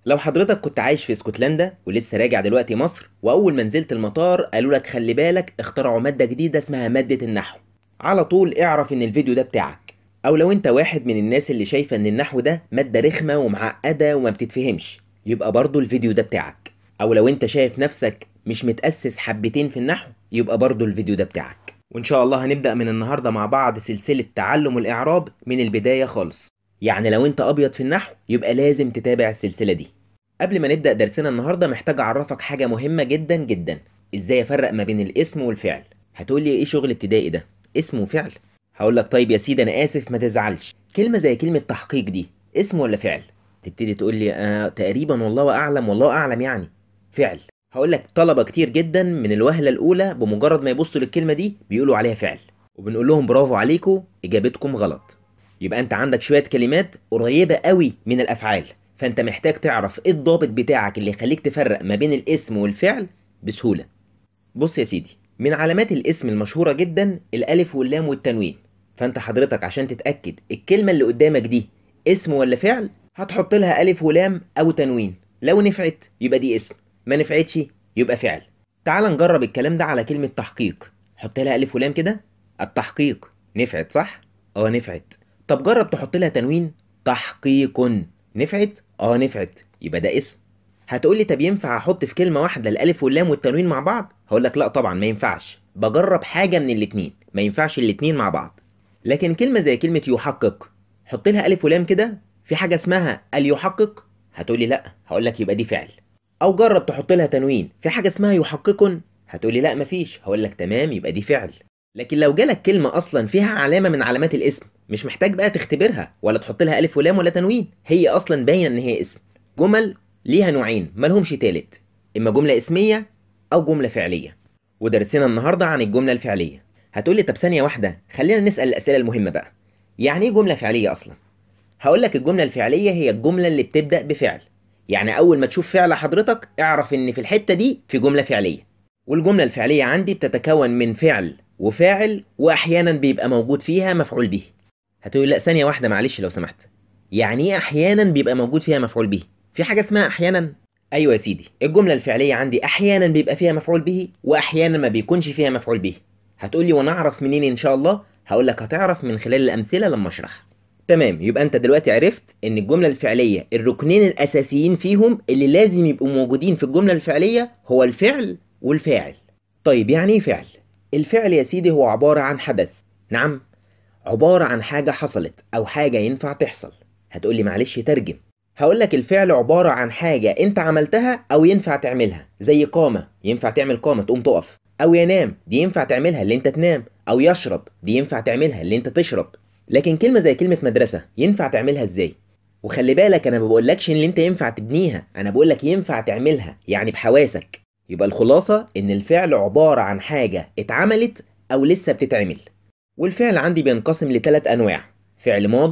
لو حضرتك كنت عايش في اسكتلندا ولسه راجع دلوقتي مصر واول ما نزلت المطار قالوا لك خلي بالك اخترعوا ماده جديده اسمها ماده النحو على طول اعرف ان الفيديو ده بتاعك او لو انت واحد من الناس اللي شايفه ان النحو ده ماده رخمه ومعقده وما بتتفهمش يبقى برضو الفيديو ده بتاعك او لو انت شايف نفسك مش متاسس حبتين في النحو يبقى برضو الفيديو ده بتاعك وان شاء الله هنبدا من النهارده مع بعض سلسله تعلم الاعراب من البدايه خالص يعني لو انت ابيض في النحو يبقى لازم تتابع السلسله دي قبل ما نبدا درسنا النهارده محتاج اعرفك حاجه مهمه جدا جدا ازاي افرق ما بين الاسم والفعل هتقولي ايه شغل ابتدائي ده اسم وفعل هقول لك طيب يا سيدي انا اسف ما تزعلش كلمه زي كلمه تحقيق دي اسم ولا فعل تبتدي تقول لي آه تقريبا والله اعلم والله اعلم يعني فعل هقول لك طلبه كتير جدا من الوهله الاولى بمجرد ما يبصوا للكلمه دي بيقولوا عليها فعل وبنقول لهم برافو عليكم اجابتكم غلط يبقى انت عندك شويه كلمات قريبه قوي من الافعال فانت محتاج تعرف ايه الضابط بتاعك اللي يخليك تفرق ما بين الاسم والفعل بسهوله بص يا سيدي من علامات الاسم المشهوره جدا الالف واللام والتنوين فانت حضرتك عشان تتاكد الكلمه اللي قدامك دي اسم ولا فعل هتحط لها الف ولام او تنوين لو نفعت يبقى دي اسم ما نفعتش يبقى فعل تعال نجرب الكلام ده على كلمه تحقيق حط لها الف ولام كده التحقيق نفعت صح اه نفعت طب جرب تحط لها تنوين تحقيق نفعت اه نفعت يبقى ده اسم هتقولي طب ينفع احط في كلمه واحده الالف واللام والتنوين مع بعض هقول لك لا طبعا ما ينفعش بجرب حاجه من الاتنين ما ينفعش الاتنين مع بعض لكن كلمه زي كلمه يحقق حط لها الف ولام كده في حاجه اسمها اليحقق هتقولي لا هقول لك يبقى دي فعل او جرب تحط لها تنوين في حاجه اسمها يحقق هتقولي لا مفيش هقول لك تمام يبقى دي فعل لكن لو جالك كلمه اصلا فيها علامه من علامات الاسم مش محتاج بقى تختبرها ولا تحط لها الف ولام ولا تنوين هي اصلا باينه ان هي اسم جمل ليها نوعين ملهمش تالت اما جمله اسميه او جمله فعليه ودرسنا النهارده عن الجمله الفعليه هتقولي طب ثانيه واحده خلينا نسال الاسئله المهمه بقى يعني ايه جمله فعليه اصلا هقول لك الجمله الفعليه هي الجمله اللي بتبدا بفعل يعني اول ما تشوف فعل حضرتك اعرف ان في الحته دي في جمله فعليه والجمله الفعليه عندي بتتكون من فعل وفاعل واحيانا بيبقى موجود فيها مفعول به هتقولي لا ثانيه واحده معلش لو سمحت يعني ايه احيانا بيبقى موجود فيها مفعول به في حاجه اسمها احيانا ايوه يا سيدي الجمله الفعليه عندي احيانا بيبقى فيها مفعول به واحيانا ما بيكونش فيها مفعول به هتقولي وانا اعرف منين ان شاء الله هقول لك هتعرف من خلال الامثله لما اشرحها تمام يبقى انت دلوقتي عرفت ان الجمله الفعليه الركنين الاساسيين فيهم اللي لازم يبقوا موجودين في الجمله الفعليه هو الفعل والفاعل طيب يعني ايه فعل الفعل يا سيدي هو عباره عن حدث نعم عباره عن حاجه حصلت او حاجه ينفع تحصل هتقولي معلش ترجم هقول لك الفعل عباره عن حاجه انت عملتها او ينفع تعملها زي قامه ينفع تعمل قامه تقوم تقف او ينام دي ينفع تعملها اللي انت تنام او يشرب دي ينفع تعملها اللي انت تشرب لكن كلمه زي كلمه مدرسه ينفع تعملها ازاي وخلي بالك انا ما بقولكش ان انت ينفع تبنيها انا بقولك ينفع تعملها يعني بحواسك يبقى الخلاصه ان الفعل عباره عن حاجه اتعملت او لسه بتتعمل والفعل عندي بينقسم لثلاث انواع فعل ماض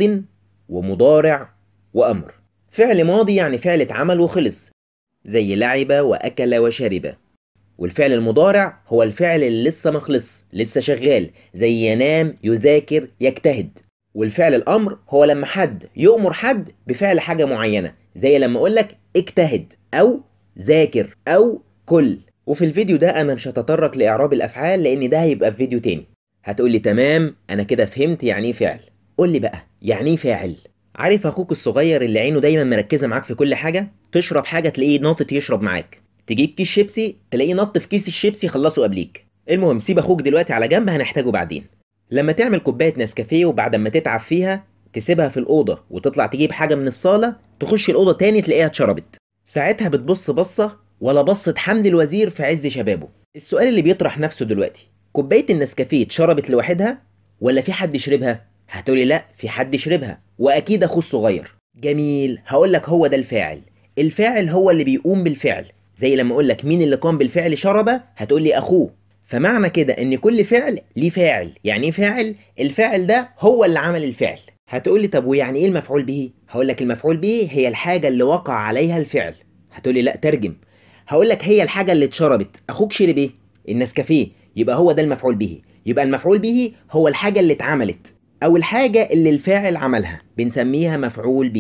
ومضارع وامر فعل ماضي يعني فعل اتعمل وخلص زي لعب واكل وشرب والفعل المضارع هو الفعل اللي لسه ما خلص لسه شغال زي ينام يذاكر يجتهد والفعل الامر هو لما حد يؤمر حد بفعل حاجه معينه زي لما اقول لك اجتهد او ذاكر او كل وفي الفيديو ده انا مش هتطرق لاعراب الافعال لان ده هيبقى في فيديو تاني هتقولي تمام انا كده فهمت يعني ايه فعل قول لي بقى يعني ايه فاعل عارف اخوك الصغير اللي عينه دايما مركزه معاك في كل حاجه تشرب حاجه تلاقيه ناطط يشرب معاك تجيب كيس شيبسي تلاقيه نط في كيس الشيبسي خلصه قبليك المهم سيب اخوك دلوقتي على جنب هنحتاجه بعدين لما تعمل كوبايه نسكافيه وبعد ما تتعب فيها تسيبها في الاوضه وتطلع تجيب حاجه من الصاله تخش الاوضه تاني تلاقيها اتشربت ساعتها بتبص بصه ولا بصه حمد الوزير في عز شبابه السؤال اللي بيطرح نفسه دلوقتي كوبايه النسكافيه اتشربت لوحدها ولا في حد شربها هتقولي لا في حد شربها واكيد اخوه الصغير جميل هقول لك هو ده الفاعل الفاعل هو اللي بيقوم بالفعل زي لما اقول لك مين اللي قام بالفعل شرب هتقولي اخوه فمعنى كده ان كل فعل ليه فاعل يعني ايه فاعل الفاعل ده هو اللي عمل الفعل هتقولي طب ويعني ايه المفعول به هقول لك المفعول به هي الحاجه اللي وقع عليها الفعل هتقولي لا ترجم هقول لك هي الحاجه اللي اتشربت اخوك شرب ايه النسكافيه يبقى هو ده المفعول به يبقى المفعول به هو الحاجه اللي اتعملت او الحاجه اللي الفاعل عملها بنسميها مفعول به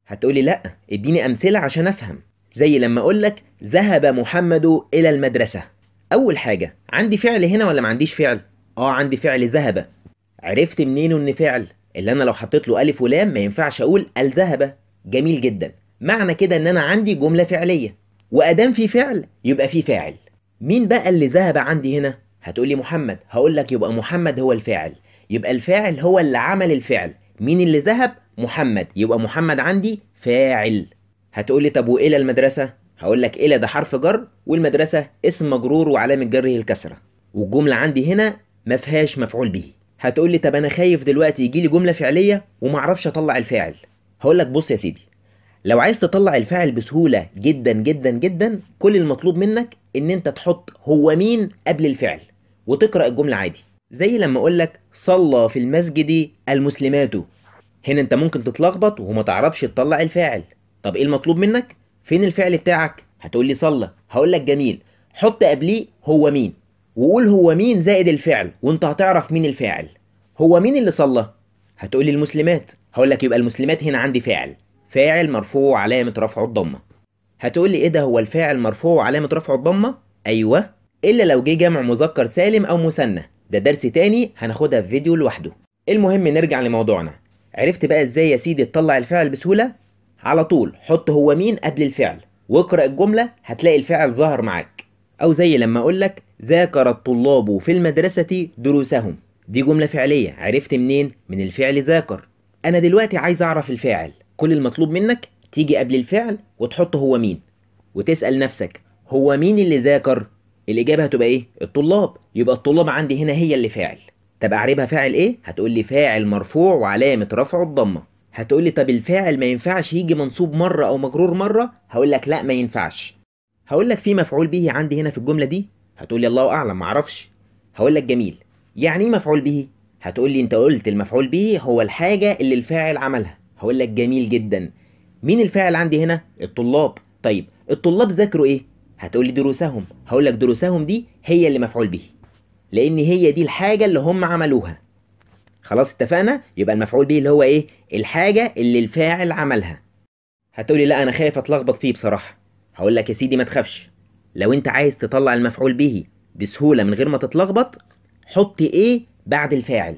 هتقولي لا اديني امثله عشان افهم زي لما اقولك ذهب محمد الى المدرسه اول حاجه عندي فعل هنا ولا ما عنديش فعل اه عندي فعل ذهب عرفت منين ان فعل اللي انا لو حطيت له الف ولام ما ينفعش اقول الذهب جميل جدا معنى كده ان انا عندي جمله فعليه وادام في فعل يبقى في فاعل مين بقى اللي ذهب عندي هنا هتقولي محمد هقول لك يبقى محمد هو الفاعل يبقى الفاعل هو اللي عمل الفعل مين اللي ذهب محمد يبقى محمد عندي فاعل هتقولي طب والى المدرسه هقول لك الى ده حرف جر والمدرسه اسم مجرور وعلامه جره الكسره والجمله عندي هنا ما فيهاش مفعول به هتقولي طب انا خايف دلوقتي يجي لي جمله فعليه ومعرفش اطلع الفاعل هقول لك بص يا سيدي لو عايز تطلع الفاعل بسهوله جدا جدا جدا كل المطلوب منك ان انت تحط هو مين قبل الفعل وتقرا الجمله عادي زي لما اقول لك صلى في المسجد المسلمات هنا انت ممكن تتلخبط وما تعرفش تطلع الفاعل طب ايه المطلوب منك فين الفعل بتاعك هتقول لي صلى هقول لك جميل حط قبليه هو مين وقول هو مين زائد الفعل وانت هتعرف مين الفاعل هو مين اللي صلى هتقول لي المسلمات هقول لك يبقى المسلمات هنا عندي فاعل فاعل مرفوع علامة رفعه الضمة هتقول لي ايه ده هو الفاعل مرفوع علامة رفعه الضمة ايوه الا لو جه جمع مذكر سالم او مثنى ده درس تاني هناخدها في فيديو لوحده المهم نرجع لموضوعنا عرفت بقى ازاي يا سيدي تطلع الفعل بسهولة على طول حط هو مين قبل الفعل واقرأ الجملة هتلاقي الفعل ظهر معاك او زي لما اقول لك ذاكر الطلاب في المدرسة دروسهم دي جملة فعلية عرفت منين من الفعل ذاكر انا دلوقتي عايز اعرف الفاعل كل المطلوب منك تيجي قبل الفعل وتحط هو مين وتسأل نفسك هو مين اللي ذاكر الإجابة هتبقى إيه؟ الطلاب يبقى الطلاب عندي هنا هي اللي فاعل طب أعربها فاعل إيه؟ هتقول لي فاعل مرفوع وعلامة رفعه الضمة هتقول لي طب الفاعل ما ينفعش يجي منصوب مرة أو مجرور مرة هقول لك لا ما ينفعش هقول لك في مفعول به عندي هنا في الجملة دي هتقول لي الله أعلم معرفش هقول لك جميل يعني إيه مفعول به؟ هتقول لي أنت قلت المفعول به هو الحاجة اللي الفاعل عملها هقول لك جميل جدا مين الفاعل عندي هنا الطلاب طيب الطلاب ذاكروا ايه هتقول لي دروسهم هقول لك دروسهم دي هي اللي مفعول به لان هي دي الحاجه اللي هم عملوها خلاص اتفقنا يبقى المفعول به اللي هو ايه الحاجه اللي الفاعل عملها هتقول لي لا انا خايف اتلخبط فيه بصراحه هقول لك يا سيدي ما تخافش لو انت عايز تطلع المفعول به بسهوله من غير ما تتلخبط حط ايه بعد الفاعل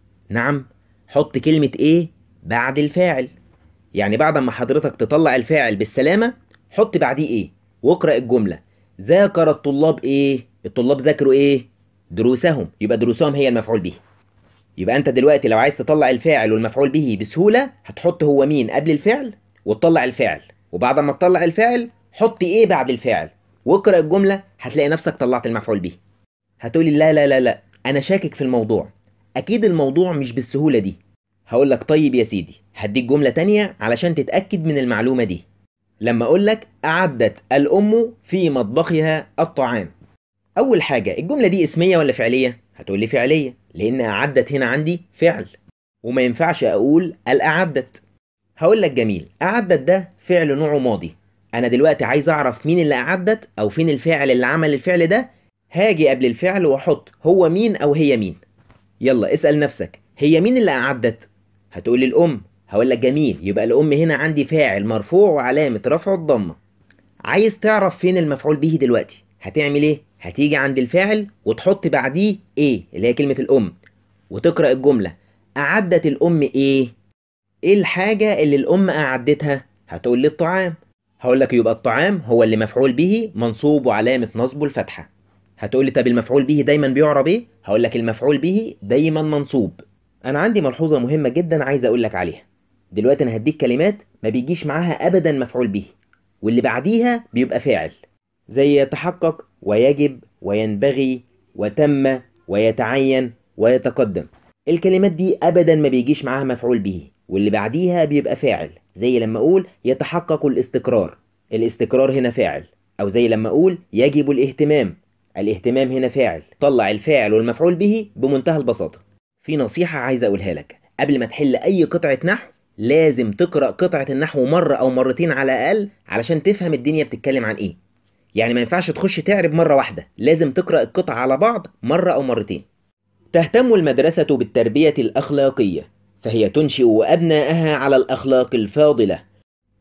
نعم حط كلمه ايه بعد الفاعل يعني بعد ما حضرتك تطلع الفاعل بالسلامة حط بعديه ايه واقرأ الجملة ذاكر الطلاب ايه الطلاب ذاكروا ايه دروسهم يبقى دروسهم هي المفعول به يبقى انت دلوقتي لو عايز تطلع الفاعل والمفعول به بسهولة هتحط هو مين قبل الفعل وتطلع الفاعل وبعد ما تطلع الفاعل حط ايه بعد الفاعل واقرأ الجملة هتلاقي نفسك طلعت المفعول به هتقولي لا لا لا لا انا شاكك في الموضوع اكيد الموضوع مش بالسهولة دي هقول لك طيب يا سيدي هديك جملة تانية علشان تتأكد من المعلومة دي لما أقول لك أعدت الأم في مطبخها الطعام أول حاجة الجملة دي اسمية ولا فعلية؟ هتقول لي فعلية لأن أعدت هنا عندي فعل وما ينفعش أقول الأعدت هقول لك جميل أعدت ده فعل نوعه ماضي أنا دلوقتي عايز أعرف مين اللي أعدت أو فين الفاعل اللي عمل الفعل ده هاجي قبل الفعل وأحط هو مين أو هي مين يلا اسأل نفسك هي مين اللي أعدت؟ هتقول لي الأم هقول لك جميل يبقى الأم هنا عندي فاعل مرفوع وعلامة رفعه الضمة عايز تعرف فين المفعول به دلوقتي هتعمل ايه هتيجي عند الفاعل وتحط بعديه ايه اللي هي كلمة الأم وتقرأ الجملة أعدت الأم ايه ايه الحاجة اللي الأم أعدتها هتقول لي الطعام هقول لك يبقى الطعام هو اللي مفعول به منصوب وعلامة نصبه الفتحة هتقول لي طب المفعول به دايما بيعرب ايه هقول لك المفعول به دايما منصوب انا عندي ملحوظة مهمة جدا عايز اقول لك عليها دلوقتي انا هديك كلمات ما بيجيش معاها ابدا مفعول به واللي بعديها بيبقى فاعل زي يتحقق ويجب وينبغي وتم ويتعين ويتقدم الكلمات دي ابدا ما بيجيش معاها مفعول به واللي بعديها بيبقى فاعل زي لما اقول يتحقق الاستقرار الاستقرار هنا فاعل او زي لما اقول يجب الاهتمام الاهتمام هنا فاعل طلع الفاعل والمفعول به بمنتهى البساطة في نصيحة عايز اقولها لك قبل ما تحل اي قطعة نحو لازم تقرأ قطعة النحو مرة او مرتين على الاقل علشان تفهم الدنيا بتتكلم عن ايه يعني ما ينفعش تخش تعرب مرة واحدة لازم تقرأ القطعة على بعض مرة او مرتين تهتم المدرسة بالتربية الأخلاقية فهي تنشئ أبناءها على الأخلاق الفاضلة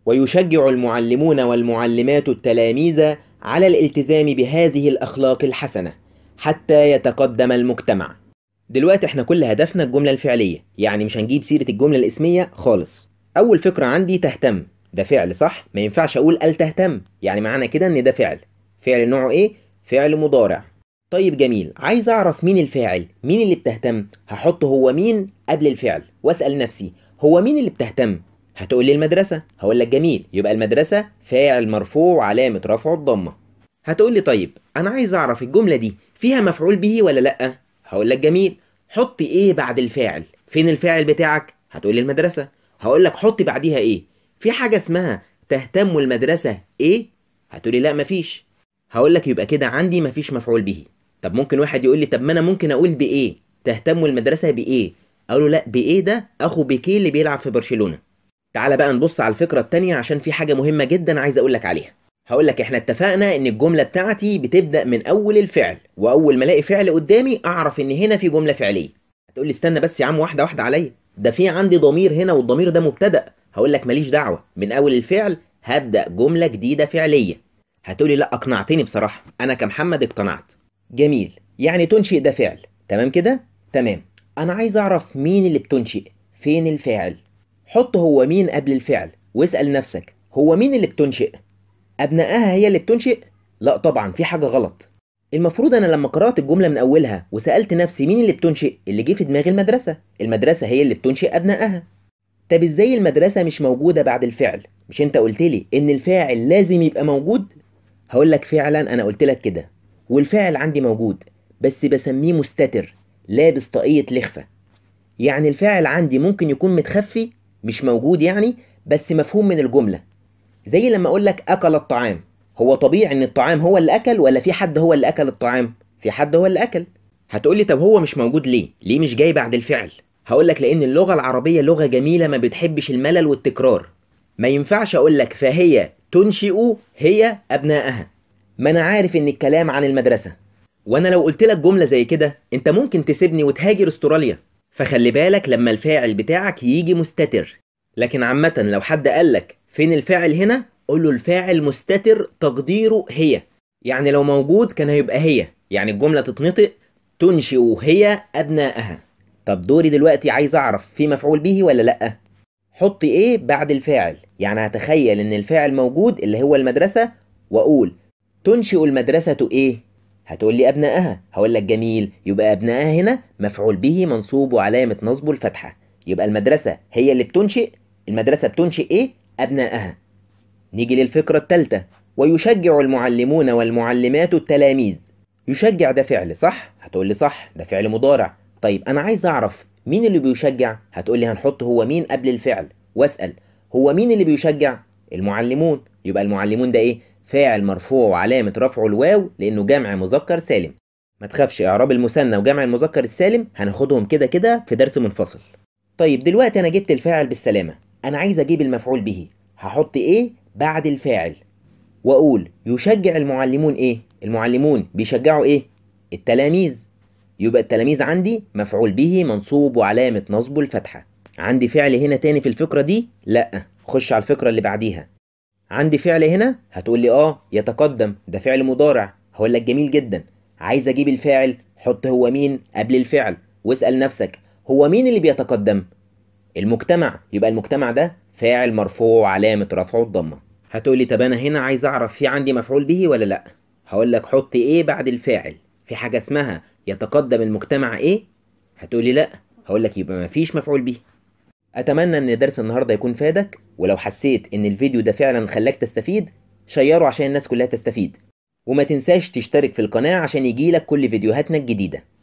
ويشجع المعلمون والمعلمات التلاميذ على الالتزام بهذه الأخلاق الحسنة حتى يتقدم المجتمع دلوقتي احنا كل هدفنا الجملة الفعلية يعني مش هنجيب سيرة الجملة الاسمية خالص أول فكرة عندي تهتم ده فعل صح ما ينفعش أقول قال تهتم يعني معنى كده إن ده فعل فعل نوعه إيه فعل مضارع طيب جميل عايز أعرف مين الفاعل مين اللي بتهتم هحط هو مين قبل الفعل وأسأل نفسي هو مين اللي بتهتم هتقول لي المدرسة هقول لك جميل يبقى المدرسة فاعل مرفوع علامة رفعه الضمة هتقول لي طيب أنا عايز أعرف الجملة دي فيها مفعول به ولا لأ هقول لك جميل حط إيه بعد الفاعل فين الفاعل بتاعك هتقول لي المدرسة هقول لك حط بعديها إيه في حاجة اسمها تهتم المدرسة إيه هتقولي لا مفيش هقول لك يبقى كده عندي مفيش مفعول به طب ممكن واحد يقول لي طب ما انا ممكن اقول بايه تهتم المدرسه بايه اقول له لا بايه ده اخو بيكيه اللي بيلعب في برشلونه تعالى بقى نبص على الفكره التانية عشان في حاجه مهمه جدا عايز اقول لك عليها هقول لك احنا اتفقنا ان الجمله بتاعتي بتبدا من اول الفعل واول ما الاقي فعل قدامي اعرف ان هنا في جمله فعليه هتقول لي استنى بس يا عم واحده واحده عليا ده في عندي ضمير هنا والضمير ده مبتدا هقول لك ماليش دعوه من اول الفعل هبدا جمله جديده فعليه هتقولي لا اقنعتني بصراحه انا كمحمد اقتنعت جميل يعني تنشئ ده فعل تمام كده تمام انا عايز اعرف مين اللي بتنشئ فين الفاعل حط هو مين قبل الفعل واسال نفسك هو مين اللي بتنشئ ابنائها هي اللي بتنشئ لا طبعا في حاجه غلط المفروض انا لما قرات الجمله من اولها وسالت نفسي مين اللي بتنشئ اللي جه في دماغي المدرسه المدرسه هي اللي بتنشئ ابنائها طب ازاي المدرسه مش موجوده بعد الفعل مش انت قلت لي ان الفاعل لازم يبقى موجود هقول لك فعلا انا قلت لك كده والفاعل عندي موجود بس بسميه مستتر لابس طاقية لخفة يعني الفاعل عندي ممكن يكون متخفي مش موجود يعني بس مفهوم من الجملة زي لما أقول لك أكل الطعام هو طبيعي إن الطعام هو اللي أكل ولا في حد هو اللي أكل الطعام في حد هو اللي أكل هتقولي طب هو مش موجود ليه ليه مش جاي بعد الفعل هقول لك لأن اللغة العربية لغة جميلة ما بتحبش الملل والتكرار ما ينفعش أقول لك فهي تنشئ هي أبنائها ما انا عارف ان الكلام عن المدرسه وانا لو قلت لك جمله زي كده انت ممكن تسيبني وتهاجر استراليا فخلي بالك لما الفاعل بتاعك يجي مستتر لكن عامه لو حد قال لك فين الفاعل هنا قول له الفاعل مستتر تقديره هي يعني لو موجود كان هيبقى هي يعني الجمله تتنطق تنشئ هي ابنائها طب دوري دلوقتي عايز اعرف في مفعول به ولا لا حط ايه بعد الفاعل يعني هتخيل ان الفاعل موجود اللي هو المدرسه واقول تنشئ المدرسة إيه؟ هتقول لي أبنائها هقول لك جميل يبقى أبنائها هنا مفعول به منصوب وعلامة نصبه الفتحة يبقى المدرسة هي اللي بتنشئ المدرسة بتنشئ إيه؟ أبنائها نيجي للفكرة الثالثة ويشجع المعلمون والمعلمات التلاميذ يشجع ده فعل صح؟ هتقول لي صح ده فعل مضارع طيب أنا عايز أعرف مين اللي بيشجع؟ هتقول لي هنحط هو مين قبل الفعل وأسأل هو مين اللي بيشجع؟ المعلمون يبقى المعلمون ده إيه؟ فاعل مرفوع وعلامة رفعه الواو لأنه جمع مذكر سالم ما تخافش إعراب المثنى وجمع المذكر السالم هناخدهم كده كده في درس منفصل طيب دلوقتي أنا جبت الفاعل بالسلامة أنا عايز أجيب المفعول به هحط إيه بعد الفاعل وأقول يشجع المعلمون إيه المعلمون بيشجعوا إيه التلاميذ يبقى التلاميذ عندي مفعول به منصوب وعلامة نصبه الفتحة عندي فعل هنا تاني في الفكرة دي لأ خش على الفكرة اللي بعديها عندي فعل هنا هتقول لي اه يتقدم ده فعل مضارع هقول لك جميل جدا عايز اجيب الفاعل حط هو مين قبل الفعل واسال نفسك هو مين اللي بيتقدم المجتمع يبقى المجتمع ده فاعل مرفوع علامه رفعه الضمه هتقول لي طب انا هنا عايز اعرف في عندي مفعول به ولا لا هقول لك حط ايه بعد الفاعل في حاجه اسمها يتقدم المجتمع ايه هتقول لي لا هقول لك يبقى مفيش مفعول به اتمنى ان درس النهارده يكون فادك ولو حسيت ان الفيديو ده فعلا خلاك تستفيد شيره عشان الناس كلها تستفيد وما تنساش تشترك في القناة عشان يجيلك كل فيديوهاتنا الجديدة